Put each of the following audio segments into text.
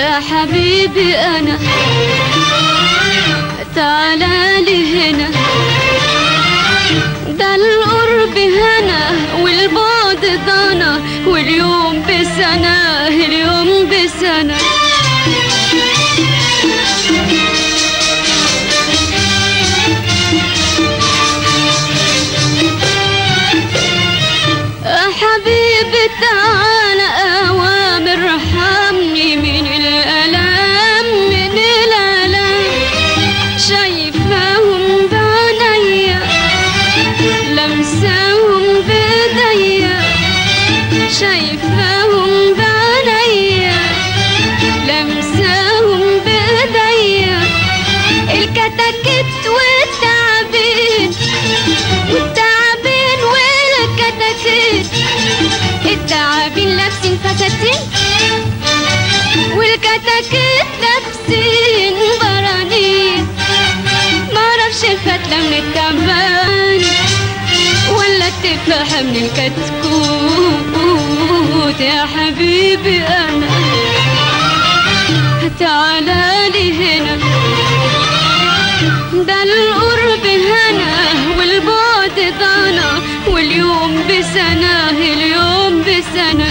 يا حبيبي أنا تعالى لي هنا ده القرب هنا والبعد ضنا واليوم بسنة اليوم بسنة يا حبيبي تعالى أوامر ارحمني من الألم من الألم شايفاهم بعينيا لمساهم بإيديا شايفاهم بعينيا لمساهم بإيديا الكتاكيت والتعابين والتعابين والكتاكيت التعابين لابسين فساتين والكتاكيت لابسين برانيس معرفش الفتلة من التعبان ولا التفاحة من الكتكوت يا حبيبي أنا تعالى لي هنا ده القرب هنا والبعد ضنا واليوم بسنة اليوم بسنة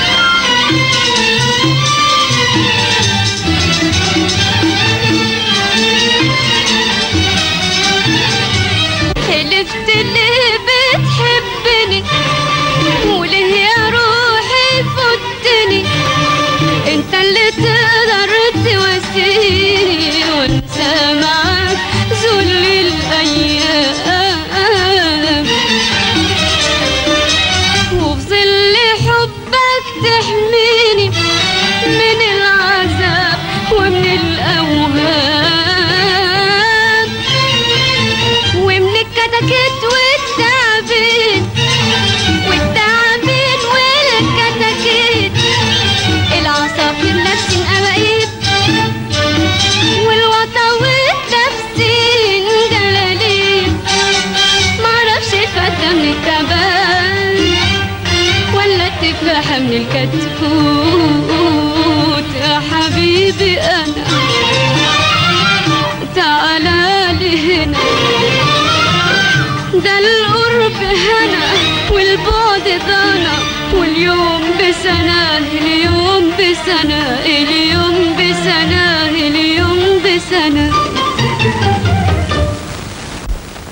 حلفت ليه بتحبني وليه يا روحي فتني انت اللي تقدر تواسيني وانسى معاك ذل الايام وفي ظل حبك تحميني من العذاب ومن الاوهام ومن الكتاكيت والتعابين والتعابين والكتاكيت العصافير لابسين قواقيب والوطاويط لابسين جلاليب معرفش الفتى من التعبان ولا التفاحة من الكتكوت يا حبيبي أنا تعالى لي هنا ده القرب هنا والبعد ضنا واليوم بسنة اليوم بسنة اليوم بسنة